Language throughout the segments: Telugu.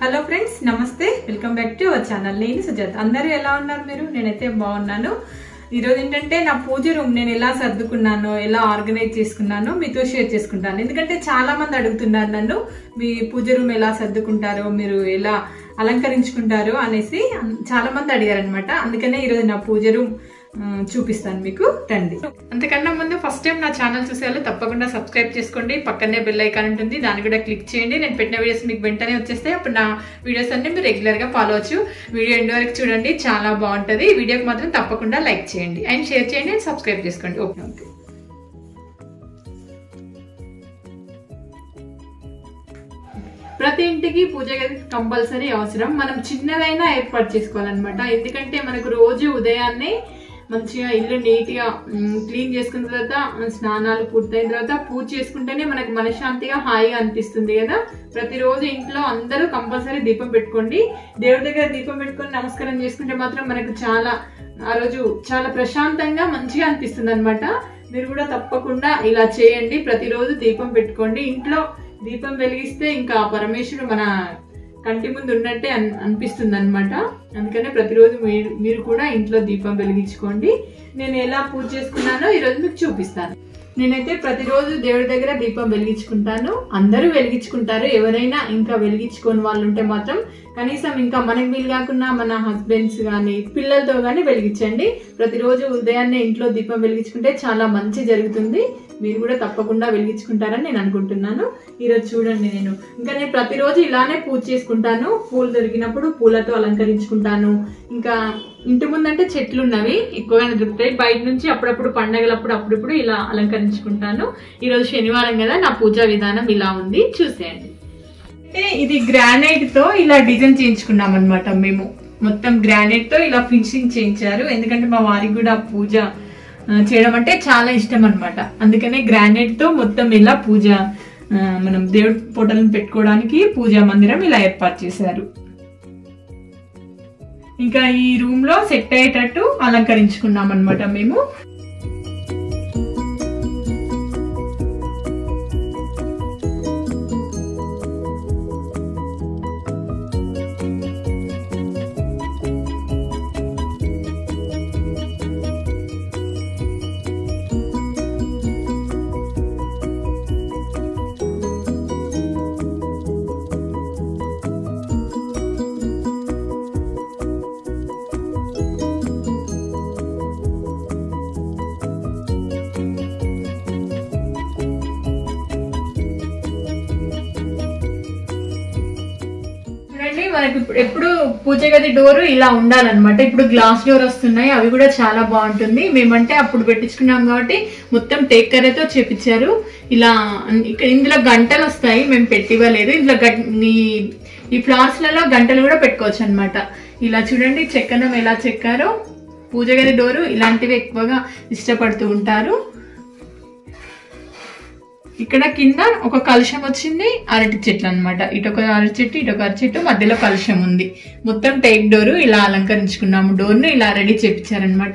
హలో ఫ్రెండ్స్ నమస్తే welcome back to our channel నేను సుజాత అందరూ ఎలా ఉన్నారు మీరు నేనైతే బాగున్నాను ఈరోజు ఏంటంటే నా పూజ రూమ్ నేను ఎలా సర్దుకున్నానో ఎలా ఆర్గనైజ్ చేసుకున్నానో మీతో షేర్ చేసుకుంటాను ఎందుకంటే చాలా మంది అడుగుతున్నారు నన్ను మీ పూజ రూమ్ ఎలా సర్దుకుంటారో మీరు ఎలా అలంకరించుకుంటారో అనేసి అన్- చాలా మంది అడిగారు అనమాట అందుకనే ఈరోజు నా పూజ రూమ్ ఆ, చూపిస్తాను మీకు రండి అంతకన్నా ముందు ఫస్ట్ టైం నా ఛానల్ చూసేవాళ్ళు తప్పకుండా సబ్స్క్రైబ్ చేసుకోండి పక్కనే బెల్ ఐకాన్ ఉంటుంది దాన్ని కూడా క్లిక్ చేయండి నేను పెట్టిన వీడియోస్ మీకు వెంటనే వచ్చేస్తాయి అప్పుడు నా వీడియోస్ అన్ని మీరు రెగ్యులర్ గా ఫాలో అవచ్చు వీడియో ఎండ్ వరకు చూడండి చాలా బాగుంటుంది ఈ వీడియోకి మాత్రం తప్పకుండా లైక్ చేయండి అండ్ షేర్ చేయండి అండ్ సబ్స్క్రైబ్ చేసుకోండి ఓకే ఓకే ప్రతి ఇంటికి పూజ గది కంపల్సరీ అవసరం మనం చిన్నదైనా ఏర్పాటు చేసుకోవాలన్నమాట ఎందుకంటే మనకు రోజు ఉదయాన్నే మంచిగా ఇల్లు నీట్గా క్లీన్ చేసుకున్న తర్వాత ఆ, స్నానాలు పూర్తయిన తర్వాత పూజ చేసుకుంటేనే మనకు మనశ్శాంతిగా హాయిగా అనిపిస్తుంది కదా ప్రతిరోజు ఇంట్లో అందరూ కంపల్సరీ దీపం పెట్టుకోండి దేవుడి దగ్గర దీపం పెట్టుకొని నమస్కారం చేసుకుంటే మాత్రం మనకు చాలా ఆ రోజు చాలా ప్రశాంతంగా మంచిగా అనిపిస్తుంది అనమాట మీరు కూడా తప్పకుండా ఇలా చేయండి ప్రతిరోజు దీపం పెట్టుకోండి ఇంట్లో దీపం వెలిగిస్తే ఇంకా పరమేశ్వరుడు మన కంటి ముందు ఉన్నట్టే అన్ అనిపిస్తుంది అనమాట అందుకనే ప్రతిరోజు మీరు మీరు కూడా ఇంట్లో దీపం వెలిగించుకోండి నేను ఎలా పూజ చేసుకున్నానో ఈరోజు మీకు చూపిస్తాను నేనైతే ప్రతిరోజు దేవుడి దగ్గర దీపం వెలిగించుకుంటాను అందరూ వెలిగించుకుంటారు ఎవరైనా ఇంకా వెలిగించుకోని వాళ్ళు ఉంటే మాత్రం కనీసం ఇంకా మనకి వీలు కాకుండా మన హస్బెండ్స్ కానీ పిల్లలతో కానీ వెలిగించండి ప్రతిరోజు ఉదయాన్నే ఇంట్లో దీపం వెలిగించుకుంటే చాలా మంచి జరుగుతుంది మీరు కూడా తప్పకుండా వెలిగించుకుంటారని నేను అనుకుంటున్నాను ఈరోజు చూడండి నేను ఇంకా నేను ప్రతిరోజు ఇలానే పూజ చేసుకుంటాను పూలు దొరికినప్పుడు పూలతో అలంకరించుకుంటాను ఇంకా ఇంటి ముందంటే చెట్లు ఉన్నవి ఎక్కువగానే దొరుకుతాయి బయట నుంచి అప్పుడప్పుడు పండగలప్పుడు అప్పుడప్పుడు ఇలా అలంకరించుకుంటాను ఈరోజు శనివారం కదా నా పూజా విధానం ఇలా ఉంది చూసేయండి అంటే ఇది గ్రానైట్ తో ఇలా డిజైన్ చేయించుకున్నాం అనమాట మేము మొత్తం గ్రానైట్ తో ఇలా ఫినిషింగ్ చేయించారు ఎందుకంటే మా వారికి కూడా పూజ ఆ, చేయడం అంటే చాలా ఇష్టం అనమాట అందుకనే గ్రానైట్ తో మొత్తం ఇలా పూజ ఆ, మనం దేవుడి ఫోటోలను పెట్టుకోవడానికి పూజా మందిరం ఇలా ఏర్పాటు చేశారు ఇంకా ఈ రూమ్ లో సెట్ అయ్యేటట్టు అలంకరించుకున్నాం అనమాట మేము చూడండి మనకి ఇప్పుడు ఎప్పుడు పూజ గది డోర్ ఇలా ఉండాలన్నమాట ఇప్పుడు గ్లాస్ డోర్ వస్తున్నాయి అవి కూడా చాలా బాగుంటుంది మేమంటే అప్పుడు పెట్టించుకున్నాం కాబట్టి మొత్తం టేక్ కర్రతో చేపించారు ఇలా అన్- ఇక్కడ ఇందులో గంటలు వస్తాయి మేము పెట్టివ్వలేదు ఇందులో గం- ఈ- ఈ ఫ్లవర్స్లలో గంటలు కూడా పెట్టుకోవచ్చు అనమాట ఇలా చూడండి చెక్కనం ఎలా చెక్కారో పూజ గది డోరు ఇలాంటివి ఎక్కువగా ఇష్టపడుతూ ఉంటారు ఇక్కడ కింద ఒక కలుషం వచ్చింది అరటి చెట్లు అన్నమాట ఇటొక అరటి చెట్టు ఇటొక అరటి చెట్టు మధ్యలో కలుషం ఉంది మొత్తం టేక్ డోర్ ఇలా అలంకరించుకున్నాము డోర్ ను ఇలా రెడీ చేపించారనమాట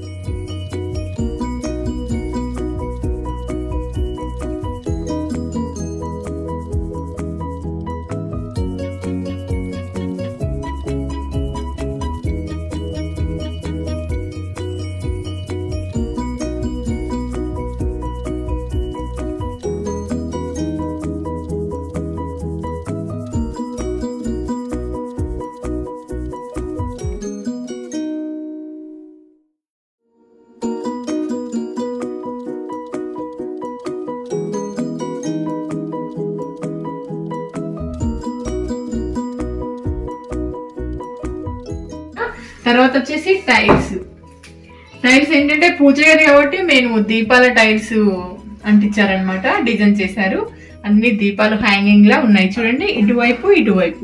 తర్వాత వచ్చేసి టైల్స్ టైల్స్ ఏంటంటే పూజ గది కాబట్టి మేము దీపాల టైల్స్ అంటించారనమాట డిజైన్ చేశారు అన్ని దీపాలు హ్యాంగింగ్ లా ఉన్నాయి చూడండి ఇటువైపు ఇటువైపు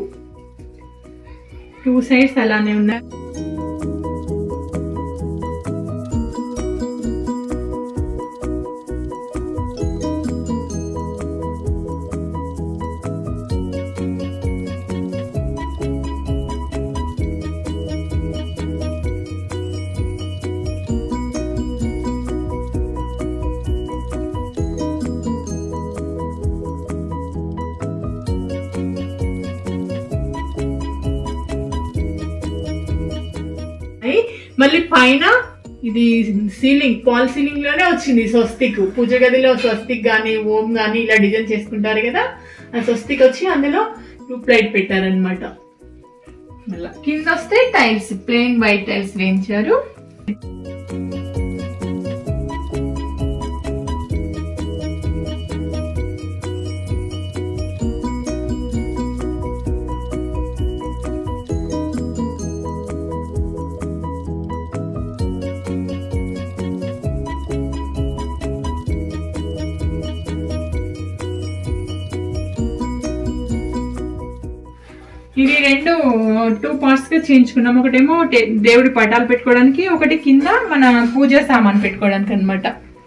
టూ సైడ్స్ అలానే ఉన్నాయి మళ్ళీ పైన ఇది సీలింగ్ పాల్ సీలింగ్ లోనే వచ్చింది స్వస్తిక్ పూజ గదిలో స్వస్తిక్ గానీ ఓం గానీ ఇలా డిజైన్ చేసుకుంటారు కదా ఆ స్వస్తిక్ వచ్చి అందులో ట్యూబ్ లైట్ పెట్టారనమాట అలా కింద వస్తే టైల్స్ ప్లెయిన్ వైట్ టైల్స్ వేయించారు ఇది రెండు టూ పార్ట్స్ గా చేయించుకున్నాం ఒకటేమో టే- దేవుడి పటాలు పెట్టుకోవడానికి ఒకటి కింద మన పూజ సామాన్ పెట్టుకోవడానికి అన్నమాట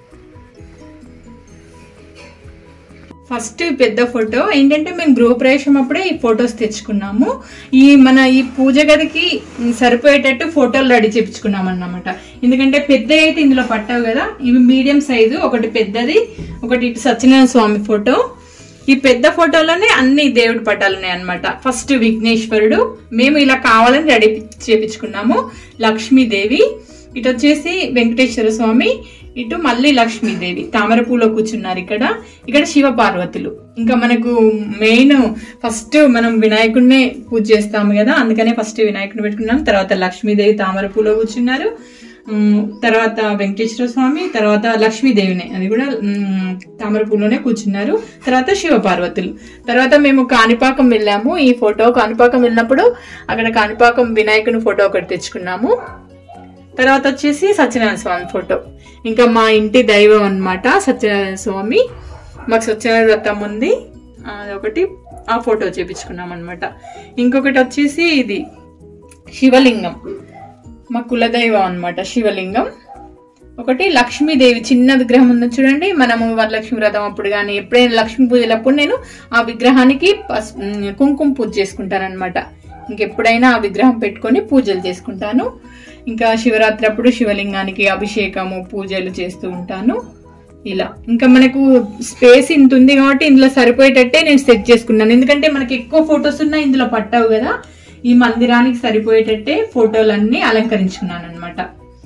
ఫస్ట్ పెద్ద ఫోటో ఏంటంటే మేము గృహప్రవేశం అప్పుడే ఈ ఫొటోస్ తెచ్చుకున్నాము ఈ మన ఈ పూజ గదికి సరిపోయేటట్టు ఫోటోలు రెడీ చేపించుకున్నాం అన్నమాట ఎందుకంటే పెద్ద అయితే ఇందులో పట్టావు కదా ఇవి మీడియం సైజు ఒకటి పెద్దది ఒకటి ఇటు సత్యనారాయణ స్వామి ఫోటో ఈ పెద్ద ఫోటోలోనే అన్ని దేవుడి పటాలు ఉన్నాయి అనమాట ఫస్ట్ విఘ్నేశ్వరుడు మేము ఇలా కావాలని రెడీ చేపించుకున్నాము లక్ష్మీదేవి ఇటు వచ్చేసి వెంకటేశ్వర స్వామి ఇటు మళ్ళీ లక్ష్మీదేవి తామర పూలో కూర్చున్నారు ఇక్కడ ఇక్కడ శివ పార్వతులు ఇంకా మనకు మెయిన్ ఫస్ట్ మనం వినాయకుడినే పూజ చేస్తాము కదా అందుకనే ఫస్ట్ వినాయకుడిని పెట్టుకున్నాం తర్వాత లక్ష్మీదేవి తామర పూలో కూర్చున్నారు ఉమ్, తర్వాత వెంకటేశ్వర స్వామి తర్వాత లక్ష్మీదేవిని అది కూడా ఉమ్, తామర పూలోనే కూర్చున్నారు తర్వాత శివ పార్వతులు తర్వాత మేము కాణిపాకం వెళ్ళాము ఈ ఫోటో కాణిపాకం వెళ్ళినప్పుడు అక్కడ కాణిపాకం వినాయకుని ఫోటో ఒకటి తెచ్చుకున్నాము తర్వాత వచ్చేసి సత్యనారాయణ స్వామి ఫోటో ఇంకా మా ఇంటి దైవం అన్నమాట సత్యనారాయణ స్వామి మాకు సత్యనారాయణ వ్రతం ఉంది అదొకటి ఆ ఫోటో చేపించుకున్నాం అనమాట ఇంకొకటి వచ్చేసి ఇది శివలింగం మా కులదైవం అన్నమాట శివలింగం ఒకటి లక్ష్మీదేవి చిన్న విగ్రహం ఉంది చూడండి మనము వరలక్ష్మి వ్రతం అప్పుడు కానీ ఎప్పుడైనా లక్ష్మీ పూజలప్పుడు నేను ఆ విగ్రహానికి పస్- ఉమ్, కుంకుమ పూజ చేసుకుంటాను అనమాట ఇంకెప్పుడైనా ఆ విగ్రహం పెట్టుకొని పూజలు చేసుకుంటాను ఇంకా శివరాత్రి అప్పుడు శివలింగానికి అభిషేకము పూజలు చేస్తూ ఉంటాను ఇలా ఇంకా మనకు స్పేస్ ఇంత ఉంది కాబట్టి ఇందులో సరిపోయేటట్టే నేను సెట్ చేసుకున్నాను ఎందుకంటే మనకి ఎక్కువ ఫొటోస్ ఉన్నాయి ఇందులో పట్టావు కదా ఈ మందిరానికి సరిపోయేటట్టే ఫోటోలన్నీ అలంకరించుకున్నాను అనమాట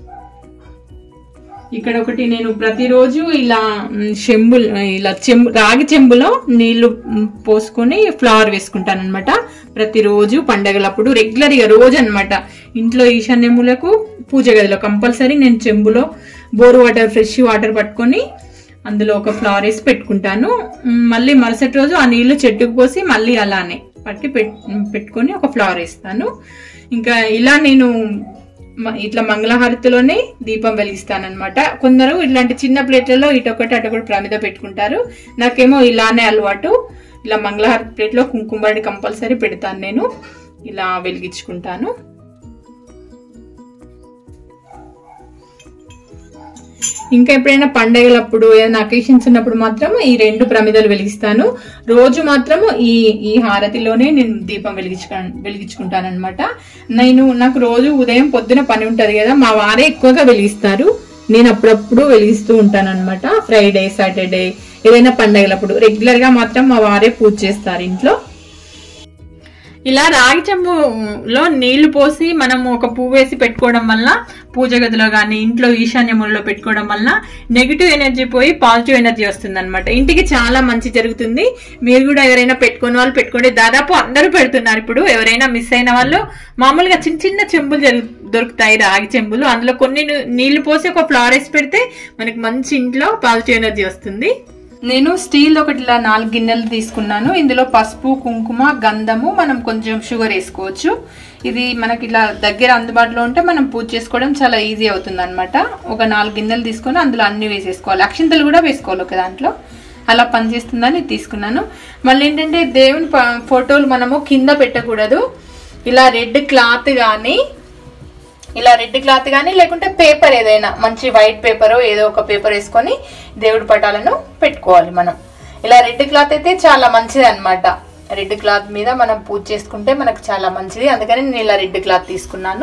ఇక్కడ ఒకటి నేను ప్రతిరోజు ఇలా మ్, చెంబు ఇలా చెంబు రాగి చెంబులో నీళ్లు మ్, పోసుకొని ఫ్లవర్ వేసుకుంటాను అనమాట ప్రతిరోజు పండగలప్పుడు రెగ్యులర్ గా రోజు అన్నమాట ఇంట్లో ఈశాన్యములకు పూజ గదిలో కంపల్సరీ నేను చెంబులో బోర్ వాటర్ ఫ్రెష్ వాటర్ పట్టుకొని అందులో ఒక ఫ్లవర్ వేసి పెట్టుకుంటాను మ్, మళ్ళీ మరుసటి రోజు ఆ నీళ్లు చెట్టుకు పోసి మళ్ళీ అలానే పట్టి పెట్- పెట్టుకొని ఒక ఫ్లవర్ వేస్తాను ఇంకా ఇలా నేను మ- ఇట్లా మంగళహారతిలోనే దీపం వెలిగిస్తానన్నమాట కొందరు ఇట్లాంటి చిన్న ప్లేట్లలో ఇటొకటి అటొకటి ప్రమిద పెట్టుకుంటారు నాకేమో ఇలానే అలవాటు ఇలా మంగళహారతి ప్లేట్లో కుంకుమడి కంపల్సరీ పెడతాను నేను ఇలా వెలిగించుకుంటాను ఇంకా ఎప్పుడైనా పండగలప్పుడు ఏదైనా అకేషన్స్ ఉన్నప్పుడు మాత్రం ఈ రెండు ప్రమిదలు వెలిగిస్తాను రోజు మాత్రం ఈ ఈ హారతిలోనే నేను దీపం వెలిగించుకు వెలిగించుకుంటాను అనమాట నేను నాకు రోజు ఉదయం పొద్దున పని ఉంటది కదా మా వారే ఎక్కువగా వెలిగిస్తారు నేను అప్పుడప్పుడు వెలిగిస్తూ ఉంటాను అనమాట ఫ్రైడే సాటర్డే ఏదైనా పండగలప్పుడు రెగ్యులర్ గా మాత్రం మా వారే పూజ చేస్తారు ఇంట్లో ఇలా రాగి చెంబులో నీళ్లు పోసి మనం ఒక పువ్వు వేసి పెట్టుకోవడం వల్ల పూజ గదిలో కానీ ఇంట్లో ఈశాన్యములలో పెట్టుకోవడం వల్ల నెగిటివ్ ఎనర్జీ పోయి పాజిటివ్ ఎనర్జీ వస్తుంది అనమాట ఇంటికి చాలా మంచి జరుగుతుంది మీరు కూడా ఎవరైనా పెట్టుకున్న వాళ్ళు పెట్టుకోండి దాదాపు అందరూ పెడుతున్నారు ఇప్పుడు ఎవరైనా మిస్ అయిన వాళ్ళు మామూలుగా చిన్న చిన్న చెంబులు జరుగు దొరుకుతాయి రాగి చెంబులు అందులో కొన్ని ను- నీళ్లు పోసి ఒక ఫ్లవర్ వేసి పెడితే మనకి మంచి ఇంట్లో పాజిటివ్ ఎనర్జీ వస్తుంది నేను స్టీల్ ఒకటి ఇలా నాలుగు గిన్నెలు తీసుకున్నాను ఇందులో పసుపు కుంకుమ గంధము మనం కొంచెం షుగర్ వేసుకోవచ్చు ఇది మనకి ఇలా దగ్గర అందుబాటులో ఉంటే మనం పూజ చేసుకోవడం చాలా ఈజీ అవుతుంది అనమాట ఒక నాలుగు గిన్నెలు తీసుకొని అందులో అన్ని వేసేసుకోవాలి అక్షింతలు కూడా వేసుకోవాలి ఒక దాంట్లో అలా పనిచేస్తుందని తీసుకున్నాను మళ్ళీ ఏంటంటే దేవుని ప- ఫోటోలు మనము కింద పెట్టకూడదు ఇలా రెడ్ క్లాత్ కానీ ఇలా రెడ్ క్లాత్ కానీ లేకుంటే పేపర్ ఏదైనా మంచి వైట్ పేపర్ ఏదో ఒక పేపర్ వేసుకొని దేవుడి పటాలను పెట్టుకోవాలి మనం ఇలా రెడ్ క్లాత్ అయితే చాలా మంచిది అనమాట రెడ్ క్లాత్ మీద మనం పూజ చేసుకుంటే మనకు చాలా మంచిది అందుకని నేను ఇలా రెడ్ క్లాత్ తీసుకున్నాను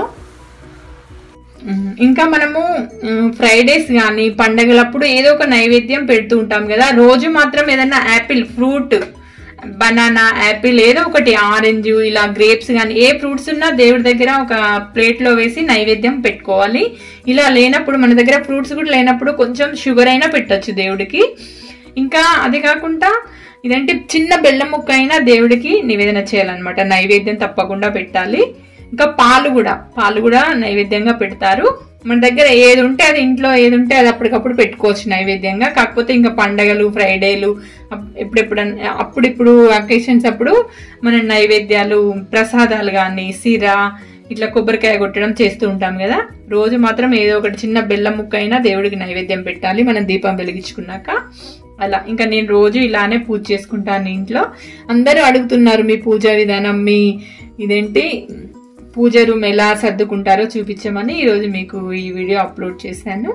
ఇంకా మనము ఫ్రైడేస్ కానీ పండగలప్పుడు ఏదో ఒక నైవేద్యం పెడుతూ ఉంటాం కదా రోజు మాత్రం ఏదైనా యాపిల్ ఫ్రూట్ బనానా యాపిల్ ఏదో ఒకటి ఆరెంజ్ ఇలా గ్రేప్స్ కానీ ఏ ఫ్రూట్స్ ఉన్నా దేవుడి దగ్గర ఒక ప్లేట్ లో వేసి నైవేద్యం పెట్టుకోవాలి ఇలా లేనప్పుడు మన దగ్గర ఫ్రూట్స్ కూడా లేనప్పుడు కొంచెం షుగర్ అయినా పెట్టొచ్చు దేవుడికి ఇంకా అది కాకుండా ఇదంటే చిన్న బెల్లం ముక్క అయినా దేవుడికి నివేదన చేయాలన్నమాట నైవేద్యం తప్పకుండా పెట్టాలి ఇంకా పాలు కూడా పాలు కూడా నైవేద్యంగా పెడతారు మన దగ్గర ఏది ఉంటే అది ఇంట్లో ఏది ఉంటే అది అప్పటికప్పుడు పెట్టుకోవచ్చు నైవేద్యంగా కాకపోతే ఇంకా పండగలు ఫ్రైడేలు అప్- ఎప్పుడెప్పుడు అప్పుడిప్పుడు అకేషన్స్ అప్పుడు మన నైవేద్యాలు ప్రసాదాలు కానీ సిరా ఇట్లా కొబ్బరికాయ కొట్టడం చేస్తూ ఉంటాం కదా రోజు మాత్రం ఏదో ఒకటి చిన్న బెల్లం ముక్క అయినా దేవుడికి నైవేద్యం పెట్టాలి మనం దీపం వెలిగించుకున్నాక అలా ఇంకా నేను రోజు ఇలానే పూజ చేసుకుంటాను ఇంట్లో అందరూ అడుగుతున్నారు మీ పూజా విధానం మీ ఇదేంటి పూజ రూమ్ ఎలా సర్దుకుంటారో చూపించమని ఈరోజు మీకు ఈ వీడియో అప్లోడ్ చేశాను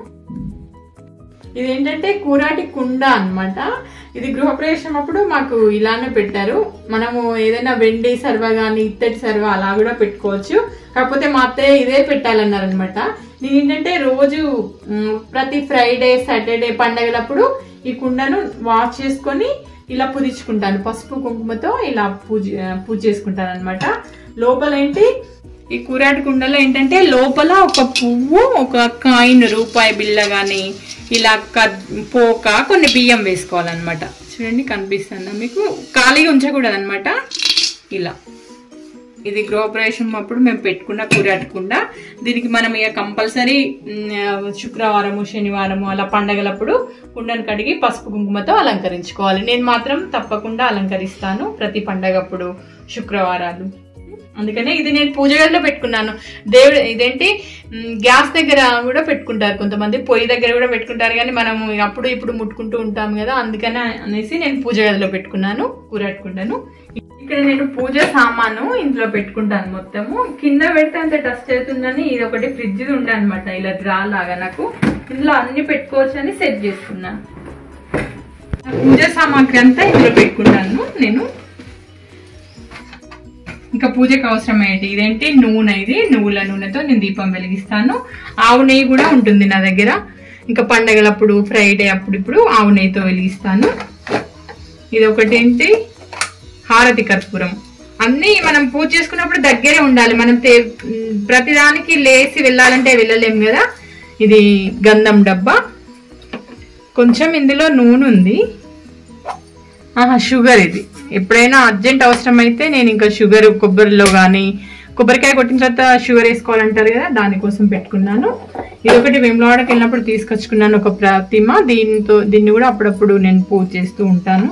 ఇదేంటంటే కూరాటి కుండ అన్నమాట ఇది గృహప్రవేశం అప్పుడు మాకు ఇలానే పెట్టారు మనము ఏదైనా వెండి సర్వ కానీ ఇత్తడి సర్వ అలా కూడా పెట్టుకోవచ్చు కాకపోతే మా అత్తయ్య ఇదే పెట్టాలన్నారు అనమాట నేను ఏంటంటే రోజు మ్, ప్రతి ఫ్రైడే సాటర్డే పండగలప్పుడు ఈ కుండను వాష్ చేసుకొని ఇలా పుదించుకుంటాను పసుపు కుంకుమతో ఇలా పూజ పూజ చేసుకుంటాను అనమాట లోపల ఏంటి ఈ కూరాటి కుండలో ఏంటంటే లోపల ఒక పువ్వు ఒక కాయిన్ రూపాయి బిల్ల కానీ ఇలా క- పోక కొన్ని బియ్యం వేసుకోవాలన్నమాట చూడండి కనిపిస్తుందా మీకు ఖాళీగా ఉంచకూడదు అనమాట ఇలా ఇది గృహప్రవేశం అప్పుడు మేము పెట్టుకున్న కూరాటకుండా దీనికి మనం ఇక కంపల్సరీ శుక్రవారము శనివారము అలా పండగలప్పుడు కుండను కడిగి పసుపు కుంకుమతో అలంకరించుకోవాలి నేను మాత్రం తప్పకుండా అలంకరిస్తాను ప్రతి పండగప్పుడు శుక్రవారాలు అందుకనే ఇది నేను పూజ గదిలో పెట్టుకున్నాను దేవుడు ఇదేంటి మ్, గ్యాస్ దగ్గర కూడా పెట్టుకుంటారు కొంతమంది పొయ్యి దగ్గర కూడా పెట్టుకుంటారు కానీ మనం అప్పుడు ఇప్పుడు ముట్టుకుంటూ ఉంటాం కదా అందుకనే అనేసి నేను పూజ గదిలో పెట్టుకున్నాను కూరట్టుకుంటాను ఇక్కడ నేను పూజ సామాను ఇంట్లో పెట్టుకుంటాను మొత్తము కింద పెడితే అంత డస్ట్ అవుతుందని ఇది ఒకటి ఫ్రిడ్జ్ ఉండే అనమాట ఇలా డ్రా లాగా నాకు ఇందులో అన్ని పెట్టుకోవచ్చు అని సెట్ చేసుకున్నాను పూజ సామాగ్రి అంతా ఇందులో పెట్టుకుంటాను నేను ఇంకా పూజకు అవసరమయ్యేది ఇదేంటి నూనె ఇది నువ్వుల నూనెతో నేను దీపం వెలిగిస్తాను ఆవు నెయ్యి కూడా ఉంటుంది నా దగ్గర ఇంకా పండగలప్పుడు ఫ్రైడే అప్పుడు ఇప్పుడు ఆవు నెయ్యితో వెలిగిస్తాను ఇది ఒకటి ఏంటి హారతి కర్పూరం అన్నీ మనం పూజ చేసుకున్నప్పుడు దగ్గరే ఉండాలి మనం తే ఉమ్, ప్రతిదానికి లేసి వెళ్ళాలంటే వెళ్ళలేం కదా ఇది గంధం డబ్బా కొంచెం ఇందులో నూనె ఉంది ఆహా షుగర్ ఇది ఎప్పుడైనా అర్జెంట్ అవసరం అయితే నేను ఇంకా షుగర్ కొబ్బరిలో కానీ కొబ్బరికాయ కొట్టిన తర్వాత షుగర్ వేసుకోవాలంటారు కదా దానికోసం పెట్టుకున్నాను ఇది ఒకటి వేములవాడకి వెళ్ళినప్పుడు తీసుకొచ్చుకున్నాను ఒక ప్రతిమ దీంతో దీన్ని కూడా అప్పుడప్పుడు నేను పూజ చేస్తూ ఉంటాను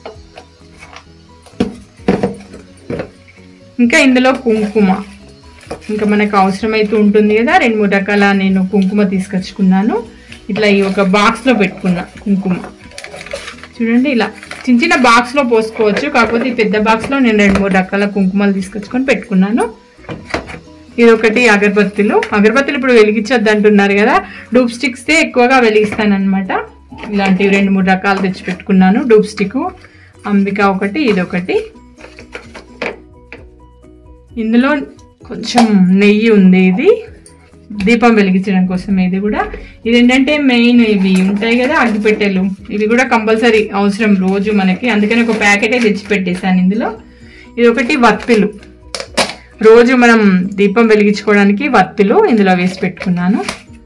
ఇంకా ఇందులో కుంకుమ ఇంకా మనకు అవసరమైతే ఉంటుంది కదా రెండు మూడు రకాల నేను కుంకుమ తీసుకొచ్చుకున్నాను ఇట్లా ఈ ఒక బాక్స్లో పెట్టుకున్నా కుంకుమ చూడండి ఇలా చిన్న చిన్న బాక్స్లో పోసుకోవచ్చు కాకపోతే ఈ పెద్ద బాక్స్లో నేను రెండు మూడు రకాల కుంకుమలు తీసుకొచ్చుకొని పెట్టుకున్నాను ఇది ఒకటి అగరబత్తులు అగరబత్తులు ఇప్పుడు వెలిగించొద్దు అంటున్నారు కదా డూప్ స్టిక్స్ ఎక్కువగా వెలిగిస్తాను అనమాట ఇలాంటివి రెండు మూడు రకాలు తెచ్చి పెట్టుకున్నాను డూప్ స్టిక్ అంబిక ఒకటి ఇది ఒకటి ఇందులో కొంచెం నెయ్యి ఉంది ఇది దీపం వెలిగించడం కోసం ఇది కూడా ఇది ఏంటంటే మెయిన్ ఇవి ఉంటాయి కదా అగ్గిపెట్టెలు ఇవి కూడా కంపల్సరీ అవసరం రోజు మనకి అందుకని ఒక ప్యాకెటే తెచ్చి పెట్టేశాను ఇందులో ఇది ఒకటి వత్తులు రోజు మనం దీపం వెలిగించుకోవడానికి వత్తులు ఇందులో వేసి పెట్టుకున్నాను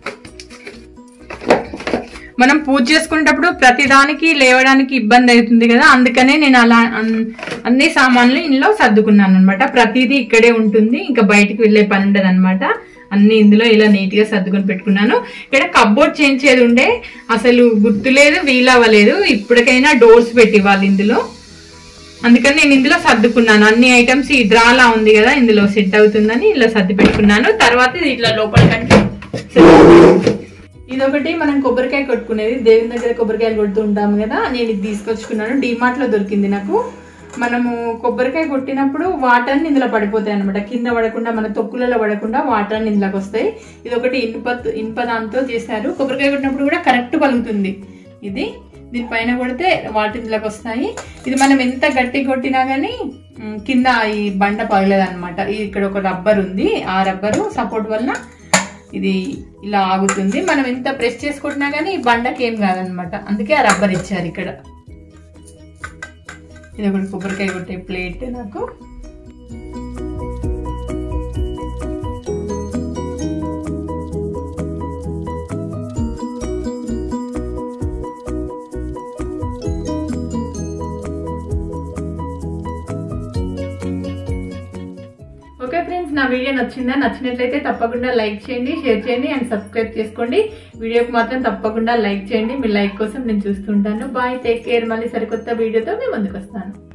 మనం పూజ చేసుకునేటప్పుడు ప్రతిదానికి లేవడానికి ఇబ్బంది అవుతుంది కదా అందుకనే నేను అలా అన్- అన్ని సామాన్లు ఇందులో సర్దుకున్నాను అనమాట ప్రతిదీ ఇక్కడే ఉంటుంది ఇంకా బయటికి వెళ్ళే పని ఉండదు అనమాట అన్ని ఇందులో ఇలా నీట్ గా సర్దుకొని పెట్టుకున్నాను ఇక్కడ కబ్బోర్డ్ చేయించేది ఉండే అసలు గుర్తులేదు వీలవ్వలేదు ఇప్పటికైనా డోర్స్ పెట్టివ్వాలి ఇందులో అందుకని నేను ఇందులో సర్దుకున్నాను అన్ని ఐటమ్స్ ఈ డ్రాలా ఉంది కదా ఇందులో సెట్ అవుతుందని ఇలా సర్ది పెట్టుకున్నాను తర్వాత ఇది ఇట్లా లోపలికంటే set అవుతుంది. ఇదొకటి మనం కొబ్బరికాయ కొట్టుకునేది దేవుని దగ్గర కొబ్బరికాయలు కొడుతూ ఉంటాము కదా నేను ఇది తీసుకొచ్చుకున్నాను డిమార్ట్ లో దొరికింది నాకు మనము కొబ్బరికాయ కొట్టినప్పుడు వాటర్ ఇందులో పడిపోతాయి అనమాట కింద పడకుండా మన తొక్కులలో పడకుండా వాటర్ ఇందులోకి వస్తాయి ఇది ఒకటి ఇనుప ఇనుప దాంతో చేశారు కొబ్బరికాయ కొట్టినప్పుడు కూడా కరెక్ట్ పలుకుతుంది ఇది దీనిపైన కొడితే వాటర్ ఇందులోకి వస్తాయి ఇది మనం ఎంత గట్టి కొట్టినా గానీ ఉమ్, కింద ఈ బండ పగలేదు అనమాట ఇక్కడ ఒక రబ్బర్ ఉంది ఆ రబ్బరు సపోర్ట్ వలన ఇది ఇలా ఆగుతుంది మనం ఎంత ప్రెస్ చేసుకుంటున్నా కానీ ఈ బండకి ఏం కాదనమాట అందుకే ఆ రబ్బర్ ఇచ్చారు ఇక్కడ ఇది ఒకటి కొబ్బరికాయ కొట్టే ప్లేట్ నాకు ఓకే ఫ్రెండ్స్ నా వీడియో నచ్చిందా నచ్చినట్లయితే తప్పకుండా లైక్ చేయండి షేర్ చేయండి అండ్ సబ్స్క్రైబ్ చేసుకోండి వీడియోకి మాత్రం తప్పకుండా లైక్ చేయండి మీ లైక్ కోసం నేను చూస్తుంటాను బాయ్ టేక్ కేర్ మళ్ళీ సరికొత్త వీడియోతో మేము ముందుకు వస్తాను